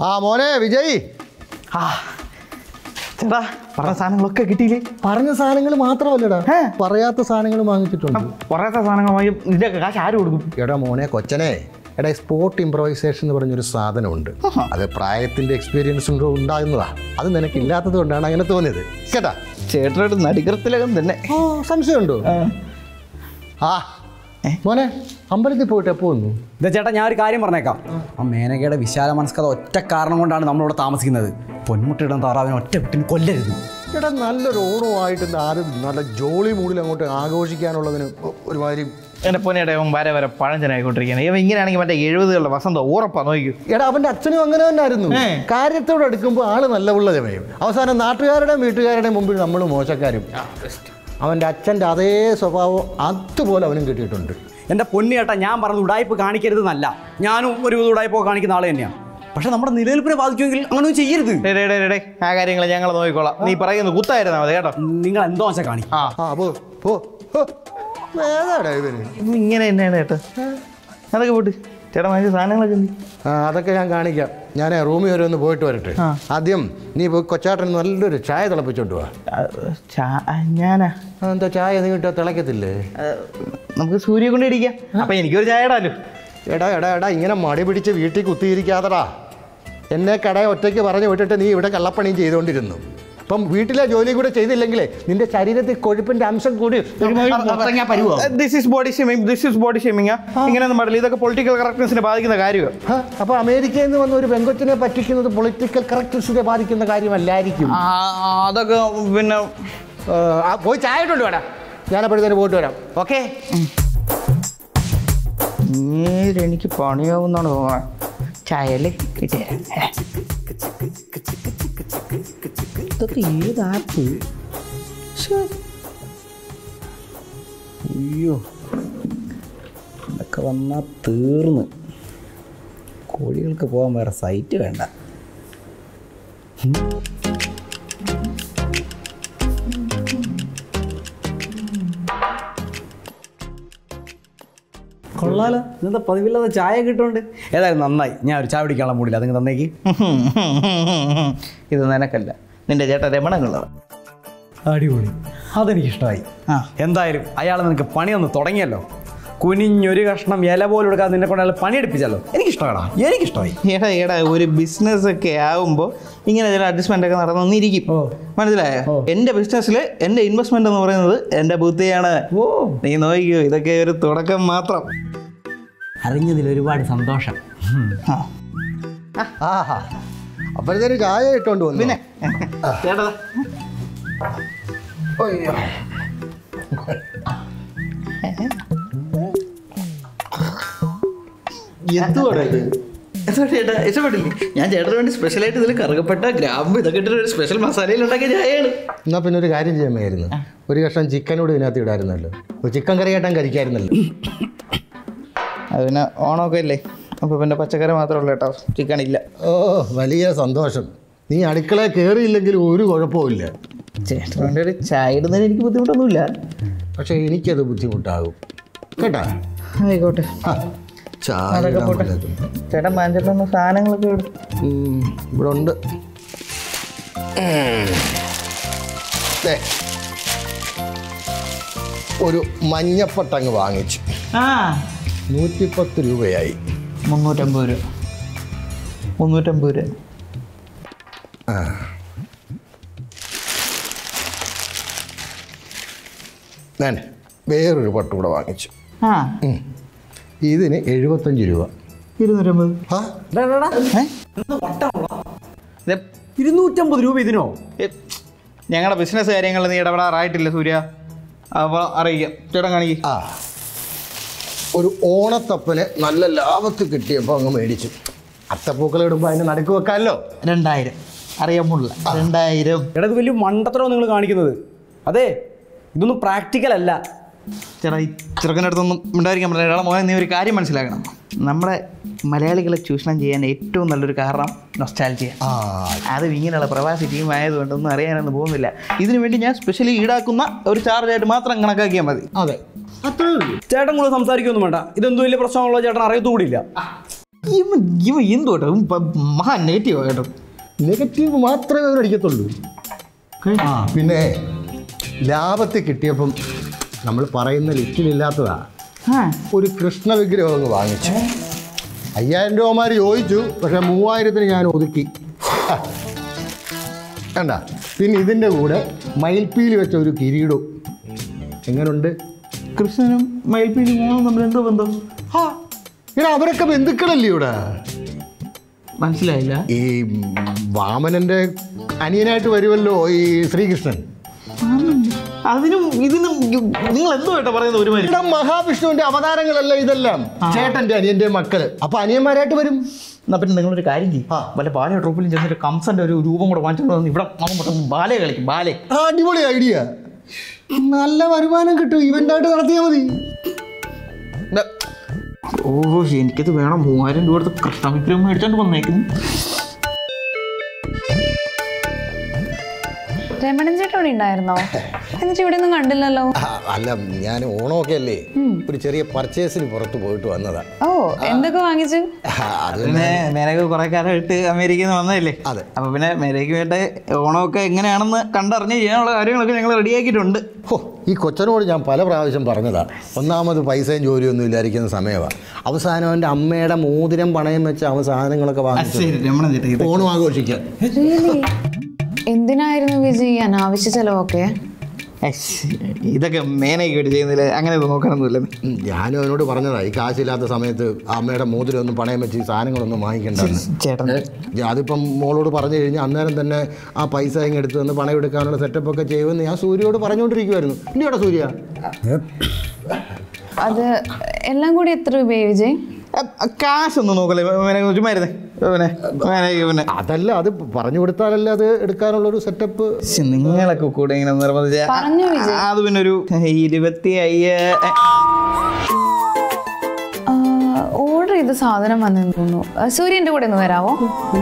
ആ മോനെ വിജയ് ആ ചേട്ടാ പറഞ്ഞ സാധനങ്ങളൊക്കെ കിട്ടിയില്ലേ പറഞ്ഞ സാധനങ്ങൾ മാത്രമല്ലടാ ഹേ. പറയാത്ത സാധനങ്ങൾ വാങ്ങിച്ചിട്ടുണ്ട് പറയാത്ത സാധനങ്ങൾ വാങ്ങി ഇതിൻ്റെയൊക്കെ കാശ് ആര് കൊടുക്കും എടാ മോനെ കൊച്ചനെ എടാ സ്പോർട്ട് ഇംപ്രവൈസേഷൻ എന്ന് പറഞ്ഞൊരു സാധനമുണ്ട് അത് പ്രായത്തിന്റെ എക്സ്പീരിയൻസ് ഉണ്ടോ ഉണ്ടാകുന്നതാ അത് നിനക്കില്ലാത്തത് കൊണ്ടാണ് അങ്ങനെ തോന്നിയത് കേട്ടാ ചേട്ടനോട് നടികർത്തിലകം തന്നെ ആ സംശയമുണ്ടോ ആ മോനെ അമ്പലത്തിൽ പോയിട്ട് എപ്പോ വന്നു ഇതാ ചേട്ടാ ഞാൻ ഒരു കാര്യം പറഞ്ഞേക്കാം ആ മേനകയുടെ വിശാല മനസ്കത ഒറ്റ കാരണം കൊണ്ടാണ് നമ്മളിവിടെ താമസിക്കുന്നത് പൊന്മുട്ടയിടുന്ന താറാവിനെ ഒറ്റ വിട്ടിന് കൊല്ലരുത് എടാ നല്ലൊരു ഓണമായിട്ട് ആരും നല്ല ജോളി മൂഡിൽ അങ്ങോട്ട് ആഘോഷിക്കാനുള്ളതിന് ഒ- ഒരുമാതിരി എൻ്റെ പൊന്നയുടെ അവൻ വരെ വരെ പഴഞ്ചനായിക്കൊണ്ടിരിക്കുന്നത് ഇവ ഇങ്ങനെയാണെങ്കിൽ മറ്റേ എഴുപതുകളുടെ വസന്തം ഉറപ്പാ നോക്കൂ എടാ അവന്റെ അച്ഛനും അങ്ങനെ തന്നെ ആയിരുന്നു ഏ. കാര്യത്തോട് എടുക്കുമ്പോൾ ആള് നല്ല ഉള്ള ചമയും അവസാനം നാട്ടുകാരുടെയും വീട്ടുകാരുടെയും മുമ്പിൽ നമ്മൾ മോശക്കാരും അവന്റെ അച്ഛന്റെ അതേ സ്വഭാവം അതുപോലെ അവനും കിട്ടിയിട്ടുണ്ട് എൻ്റെ പൊന്നി ചേട്ടാ ഞാൻ പറഞ്ഞത് ഉടായ്പ കാണിക്കരുതെന്നല്ല ഞാനും ഒരു ഉടായ്പ കാണിക്കുന്ന ആൾ തന്നെയാണ് പക്ഷെ നമ്മുടെ നിലനിൽപ്പിനെ ബാധിക്കുമെങ്കിൽ അങ്ങനെ ഒന്നും ചെയ്യരുത് ഡേ ഡേ ഡേ ഡേ ആ കാര്യങ്ങൾ ഞങ്ങൾ നോക്കിക്കോളാം നീ പറയുന്നത് കുത്തായിരുന്നാ മതി കേട്ടോ നിങ്ങൾ എന്തോ വെച്ചാൽ കാണി ആ ആ പോ പോ ഹോ. ഏതാടാ ഇവന് ഇത് ഇങ്ങനെ തന്നെയാണ് കേട്ടോ അതൊക്കെ പോട്ട് ചേട്ടാ വാങ്ങിച്ച സാധനങ്ങളൊക്കെ എന്ത് ആ അതൊക്കെ ഞാൻ കാണിക്കാം ഞാൻ റൂമിൽ വരെ ഒന്ന് പോയിട്ട് വരട്ടെ ആ. ആദ്യം നീ പോയി കൊച്ചാട്ടൻ നല്ലൊരു ചായ തിളപ്പിച്ചോണ്ട് വാ ആ, ചാ- ആ, ഞാനാ ആ, എന്താ ചായ നീ കിട്ടാ തിളക്കത്തില്ലേ ആ, നമുക്ക് സൂര്യ കൊണ്ട് ഇടിക്കാം അപ്പൊ എനിക്കൊരു ചായ ഇടാലോ എടാ എടാ എടാ ഇങ്ങനെ മടി പിടിച്ച് വീട്ടിൽ കുത്തിയിരിക്കാതടാ എന്നെ കടയെ ഒറ്റയ്ക്ക് പറഞ്ഞു വിട്ടിട്ട് നീ ഇവിടെ കള്ളപ്പണിയും ചെയ്തുകൊണ്ടിരുന്നു ഇപ്പം വീട്ടിലെ ജോലി കൂടെ ചെയ്തില്ലെങ്കിലേ നിന്റെ ശരീരത്തിൽ കൊഴുപ്പിന്റെ അംശം കൂടി ഒരുമാതിരി മുത്തങ്ങ പരുവോ this is body shaming this is body shaming ഇങ്ങനെയൊന്നും പാടില്ല ഇതൊക്കെ പൊളിറ്റിക്കൽ കറക്റ്റ്നെസ്സിനെ ബാധിക്കുന്ന കാര്യമാണ് ആ, അപ്പൊ അമേരിക്കയിൽ നിന്ന് വന്ന ഒരു പെങ്കൊച്ചിനെ പറ്റിക്കുന്നത് പൊളിറ്റിക്കൽ കറക്റ്റ്സിനെ ബാധിക്കുന്ന കാര്യമല്ലായിരിക്കും അതൊക്കെ പിന്നെ ആ, ആ, പോയി ചായ ഇട്ടുണ്ട് വേടാ ഞാനപ്പോഴത്തേന് പോയിട്ട് വരാം ഓക്കെ നേരെ എനിക്ക് പണിയാവുന്നാണ് തോന്നുന്നത് ചായല്ലേ കിട്ടിയരാം ഇതൊക്കെ ഏത് ആപ്പ് അയ്യോ ഇതൊക്കെ വന്നാൽ തീർന്ന് കോഴികൾക്ക് പോകാൻ വേറെ സൈറ്റ് വേണ്ട കൊള്ളാലോ ഇതെന്താ പതിവില്ലാതെ ചായ കിട്ടുന്നുണ്ട് ഏതായാലും നന്നായി ഞാൻ ഒരു ചായ കുടിക്കാനുള്ള മൂടില്ല അതങ്ങ് തന്നേക്ക് ഇത് നിനക്കല്ല നിന്റെ ചേട്ടൻ രമണങ്ങളാണ് അടിപൊളി അതെനിക്കിഷ്ടമായി ആ. എന്തായാലും അയാൾ നിനക്ക് പണിയൊന്ന് തുടങ്ങിയല്ലോ കുനിഞ്ഞൊരു കഷ്ണം ഇല പോലും എടുക്കാതെ നിന്നെ കൊണ്ട് അയാൾ പണിയെടുപ്പിച്ചല്ലോ എനിക്കിഷ്ടമാടാ എനിക്കിഷ്ടമായി എടാ എടാ ഒരു ബിസിനസ് ഒക്കെ ആവുമ്പോൾ ഇങ്ങനെ ചില അഡ്ജസ്റ്റ്മെന്റ് ഒക്കെ നടന്നൊന്നിരിക്കും ഓ. മനസ്സിലായോ ഓ. എൻ്റെ ബിസിനസ്സിൽ എൻ്റെ ഇൻവെസ്റ്റ്മെന്റ് എന്ന് പറയുന്നത് എൻ്റെ ബുദ്ധിയാണ് ഓ നീ നോക്കിക്കോ ഇതൊക്കെ ഒരു തുടക്കം മാത്രം അറിഞ്ഞതിൽ ഒരുപാട് സന്തോഷം ആ. ആഹാ അപ്പോഴത്തേന് ചായ ഇട്ടോണ്ട് വന്നു പിന്നെ ചേട്ടാ എന്തുവാടാ ഇത് എന്താ ചേട്ടാ ഇഷ്ടപ്പെട്ടില്ലേ ഞാൻ ചേട്ടന് വേണ്ടി സ്പെഷ്യലായിട്ട് ഇതിൽ കറുകപ്പെട്ട ഗ്രാമ്പ് ഇതൊക്കെ ഇട്ടിട്ട് ഒരു സ്പെഷ്യൽ മസാലയിൽ ഉണ്ടാക്കിയ ചായയാണ് എന്നാ പിന്നെ ഒരു കാര്യം ചെയ്യാമായിരുന്നു ഒരു കഷ്ണം ചിക്കനോട് ഇതിനകത്ത് ഇടായിരുന്നല്ലോ ഒരു ചിക്കൻ കറി കേട്ടാൻ കഴിക്കായിരുന്നല്ലോ അത് പിന്നെ ഓണമൊക്കെ അല്ലേ അപ്പോൾ പിന്നെ പച്ചക്കറി മാത്രമേ ഉള്ളൂ കേട്ടോ ചിക്കൻ ഇല്ല ഓ വലിയ സന്തോഷം നീ അടുക്കളയിൽ കയറിയില്ലെങ്കിൽ ഒരു കുഴപ്പമില്ല ചേട്ടൻ വേണ്ടി ഒരു ചായ ഇടുന്നതിന് എനിക്ക് ബുദ്ധിമുട്ടൊന്നുമില്ല പക്ഷെ എനിക്കത് ബുദ്ധിമുട്ടാകും കേട്ടാ ആയിക്കോട്ടെ ആ, ചായ അതൊക്കെ ഇടാൻ പോട്ടെ പറ്റാത്ത. ചേട്ടൻ മാഞ്ചേട്ടൻ സാധനങ്ങളൊക്കെ ഇടും ഉം, ഇവിടെ ഉണ്ട് ഉം. ദേ, ഒരു മഞ്ഞപ്പട്ടങ്ങ് വാങ്ങിച്ചു ആ നൂറ്റിപ്പത്ത് രൂപയായി മുന്നൂറ്റമ്പത് രൂപ മുന്നൂറ്റമ്പത് രൂപ ഞാൻ വേറൊരു പട്ട് കൂടെ വാങ്ങിച്ചു ആ ഉം. ഇതിന് എഴുപത്തഞ്ച് രൂപ ഇരുന്നൂറ്റമ്പത് ആ ഇത് ഇരുന്നൂറ്റമ്പത് രൂപ ഇതിനോ ഞങ്ങളുടെ ബിസിനസ് കാര്യങ്ങളിൽ നീ ഇടപെടാറായിട്ടില്ല സൂര്യ അപ്പോൾ അറിയിക്കാം ചേട്ടൻ കാണിക്കും ആ ഒരു ഓണത്തപ്പന് നല്ല ലാഭത്തിൽ കിട്ടിയപ്പോൾ അങ്ങ് മേടിച്ചു അത്തപ്പൂക്കൾ ഇടുമ്പോൾ അതിന് നടുക്ക് വെക്കാമല്ലോ രണ്ടായിരം അറിയാൻ പാടില്ല രണ്ടായിരം എടാ ഇത് വലിയ മണ്ടത്തരോ നിങ്ങൾ കാണിക്കുന്നത് അതെ ഇതൊന്നും പ്രാക്ടിക്കൽ അല്ല ചേട്ടാ ഈ ചെറുക്കൻ്റെ അടുത്തൊന്നും ഉണ്ടായിരിക്കാൻ പറ്റില്ല എടാ മോനെ നീ ഒരു കാര്യം മനസ്സിലാക്കണം നമ്മുടെ മലയാളികളെ ചൂഷണം ചെയ്യാൻ ഏറ്റവും നല്ലൊരു കാരണം നൊസ്റ്റാലജിയ ആ അത് ഇങ്ങനെയുള്ള പ്രവാസി ടീം ആയതുകൊണ്ടൊന്നും അറിയാനൊന്നും പോകുന്നില്ല ഇതിനു വേണ്ടി ഞാൻ സ്പെഷ്യലി ഈടാക്കുന്ന ഒരു ചാർജായിട്ട് മാത്രം കണക്കാക്കിയാൽ മതി അതെ അത്രേ ഉള്ളൂ ചേട്ടൻ കൂടെ സംസാരിക്കൊന്നും വേണ്ട ഇതെന്തും വലിയ പ്രശ്നമുള്ള ചേട്ടൻ അറിയത്തുകൂടിയില്ല ഇവൻ ഇവൻ എന്തോട്ടോ ഇവൻ പ- മഹാ നെഗറ്റീവ് കേട്ടോ നെഗറ്റീവ് മാത്രമേ അവരടിക്കത്തുള്ളൂ ആ പിന്നെ ലാഭത്തിൽ കിട്ടിയപ്പം നമ്മൾ പറയുന്ന ലിസ്റ്റിലില്ലാത്തതാ ആ ഒരു കൃഷ്ണ വിഗ്രഹം അങ്ങ് വാങ്ങിച്ചു അയ്യായിരം രൂപമാർ ചോദിച്ചു പക്ഷെ മൂവായിരത്തിന് ഞാൻ ഒതുക്കി ആ. കണ്ട പിന്നെ ഇതിൻ്റെ കൂടെ മയിൽപ്പീലി വെച്ച ഒരു കിരീടവും എങ്ങനുണ്ട് കൃഷ്ണനും മയിൽപ്പീലി മോളും തമ്മിൽ എന്തോ ബന്ധം ആ ഇടാ അവരൊക്കെ ബന്ധുക്കളല്ലേ ഇവിടെ മനസ്സിലായില്ല ഈ വാമനന്റെ അനിയനായിട്ട് വരുമല്ലോ ഈ ശ്രീകൃഷ്ണൻ അതിനും ഇതിനും നിങ്ങൾ എന്തോ കേട്ടോ പറയുന്നത് ഒരു മാതിരി ഇവിടെ മഹാവിഷ്ണുവിന്റെ അവതാരങ്ങളല്ല ഇതെല്ലാം ചേട്ടന്റെ അനിയന്റെ മക്കള് അപ്പൊ അനിയന്മാരായിട്ട് വരും എന്നാ പിന്നെ നിങ്ങളൊരു കാര്യം ചെയ്യും ആ. വല്ല ബാല ട്രോപ്പിലും ചെന്നിട്ട് കംസന്റെ ഒരു രൂപം കൂടെ വാങ്ങിച്ചോണ്ട് വന്ന് ഇവിടെ നമ്മൾ ബാലയെ കളിക്കും ബാലെ ആ, അടിപൊളി ഐഡിയ നല്ല വരുമാനം കിട്ടും ഇവന്റായിട്ട് നടത്തിയാൽ മതി ഓ എനിക്കത് വേണം മൂവായിരം രൂപ എടുത്ത് കൃഷ്ണ വിഗ്രഹം മേടിച്ചോണ്ട് വന്നേക്കുന്നു രമണൻ ചേട്ടൻ ഇവിടെ ഉണ്ടായിരുന്നോ എന്നിട്ട് ഇവിടെ ഒന്നും കണ്ടില്ലല്ലോ ആ, അല്ല ഞാൻ ഓണമൊക്കെ അല്ലേ ഒരു ചെറിയ പർച്ചേസിന് പുറത്ത് പോയിട്ട് വന്നതാ ഓ എന്തൊക്കെ വാങ്ങിച്ചു ആ, അത് പിന്നെ മേനക്ക് കുറെ കാലമായിട്ട് അമേരിക്കയിൽ നിന്ന് വന്നതല്ലേ അതെ. അപ്പൊ പിന്നെ മേനയ്ക്ക് വേണ്ട ഓണമൊക്കെ എങ്ങനെയാണെന്ന് കണ്ടറിഞ്ഞ് ചെയ്യാനുള്ള കാര്യങ്ങളൊക്കെ ഞങ്ങൾ റെഡിയാക്കിയിട്ടുണ്ട് ഹോ ഈ കൊച്ചനോട് ഞാൻ പല പ്രാവശ്യം പറഞ്ഞതാ ഒന്നാമത് പൈസയും ജോലിയൊന്നും ഇല്ലായിരിക്കുന്ന സമയമാണ് അവസാനം എൻ്റെ അമ്മയുടെ മോതിരം പണയം വെച്ച് അവൻ സാധനങ്ങളൊക്കെ വാങ്ങിച്ചു ശരി രമണൻ ചേട്ടാ ഇത് ഓണം ആഘോഷിക്കാൻ Really? എന്തിനായിരുന്നു വിജയ് ഈ അനാവശ്യ ചെലവൊക്കെ അശ്ശ്, ഇതൊക്കെ മേനയ്ക്ക് വേണ്ടി ചെയ്യുന്നില്ല അങ്ങനെ ഒന്നും നോക്കാനൊന്നുമില്ല ഉം, ഞാനും അവനോട് പറഞ്ഞതാ ഈ കാശില്ലാത്ത സമയത്ത് ആ അമ്മയുടെ മോതിരം ഒന്നും പണയം വെച്ച് ഈ സാധനങ്ങളൊന്നും വാങ്ങിക്കണ്ടെന്ന് ചേട്ടൻ ഏ, അതിപ്പം മോളോട് പറഞ്ഞു കഴിഞ്ഞാൽ അന്നേരം തന്നെ ആ പൈസ ഇങ്ങ് എടുത്ത് തന്ന് പണം എടുക്കാനുള്ള സെറ്റപ്പ് ഒക്കെ ചെയ്യുമെന്ന് ഞാൻ സൂര്യയോട് പറഞ്ഞുകൊണ്ടിരിക്കുമായിരുന്നു ഇല്ലയോടാ സൂര്യ അത് എല്ലാം കൂടി എത്ര രൂപയായി വിജയ് അ- കാശൊന്നും നോക്കല്ലേ മേനക്ക് ചുമ്മാ ഇരുന്നേ പിന്നെ മേനയ്ക്ക് പിന്നെ അതല്ല അത് പറഞ്ഞു കൊടുത്താലല്ലേ അത് എടുക്കാനുള്ളൊരു സെറ്റപ്പ് ശ്ശ്, നിങ്ങളൊക്കെ കൂടെ ഇങ്ങനെ നിർബന്ധിച്ച പറഞ്ഞു വിജയ്. അത് പിന്നെ ഒരു ഇരുപത്തി അയ്യ ഓർഡർ ചെയ്ത സാധനം വന്നെന്ന് തോന്നുന്നു ആ, സൂര്യന്റെ കൂടെ ഒന്ന് വരാവോ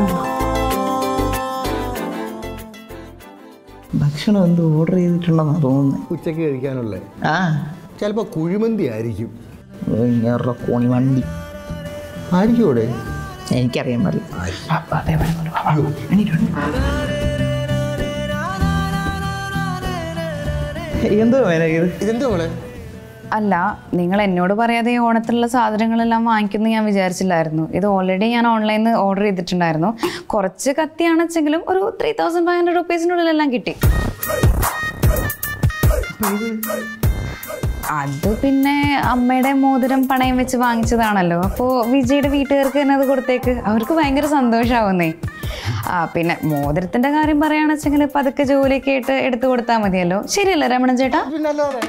ഭക്ഷണം എന്തോ ഓർഡർ ചെയ്തിട്ടുണ്ടെന്നാണ് തോന്നുന്നത് ഉച്ചയ്ക്ക് കഴിക്കാനുള്ള ആ ചിലപ്പോൾ കുഴിമന്തി ആയിരിക്കും ഇങ്ങനെയുള്ള കോണി വണ്ടി ആയിരിക്കും ഇവിടെ എനിക്കറിയാൻ പാടില്ല ആ, അതെ, വരുന്നുണ്ട്. വാ, വാ. എണീറ്റ് വരൂ. എന്തോ മേനക്ക് ഇത് ഇതെന്താ മോളെ അല്ല നിങ്ങൾ എന്നോട് പറയാതെ ഈ ഓണത്തിനുള്ള സാധനങ്ങളെല്ലാം വാങ്ങിക്കുന്നു ഞാൻ വിചാരിച്ചില്ലായിരുന്നു ഇത് ഓൾറെഡി ഞാൻ ഓൺലൈനിൽ നിന്ന് ഓർഡർ ചെയ്തിട്ടുണ്ടായിരുന്നു കുറച്ച് കത്തിയാണെച്ചെങ്കിലും ഒരു ത്രീ തൗസൻഡ് ഫൈവ് ഹൺഡ്രഡ് റുപ്പീസിനുള്ളിലെല്ലാം കിട്ടി അത് പിന്നെ അമ്മയുടെ മോതിരം പണയം വെച്ച് വാങ്ങിച്ചതാണല്ലോ അപ്പോൾ വിജയുടെ വീട്ടുകാർക്ക് തന്നെ അത് കൊടുത്തേക്ക് അവർക്ക് ഭയങ്കര സന്തോഷമാവുന്നേ ആ പിന്നെ മോതിരത്തിന്റെ കാര്യം പറയുകയാണെച്ചെങ്കിൽ പതുക്കെ ജോലിയൊക്കെ ആയിട്ട് എടുത്തു കൊടുത്താൽ മതിയല്ലോ ശരിയല്ലേ രമണൻ ചേട്ടാ പിന്നല്ലാതെ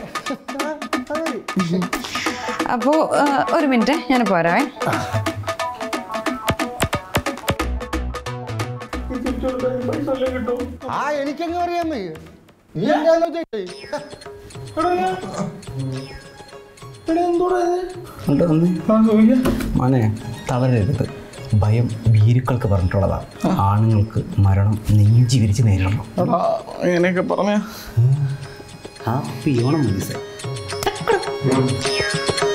അപ്പോൾ ഒരു മിനിറ്റ് ഞാൻ പോരാവേ ആ എനിക്കങ്ങ് അറിയാൻ വയ്യ നീ എന്താന്ന് വെച്ചാ മോനെ തളരരുത് ഭയം ഭീരുക്കൾക്ക് പറഞ്ഞിട്ടുള്ളതാണ് ആണുങ്ങൾക്ക് മരണം നെഞ്ചി വിരിച്ച് നേരിടണം അങ്ങനെയൊക്കെ പറഞ്ഞ ഹാപ്പി ഓണം മനസ്സേ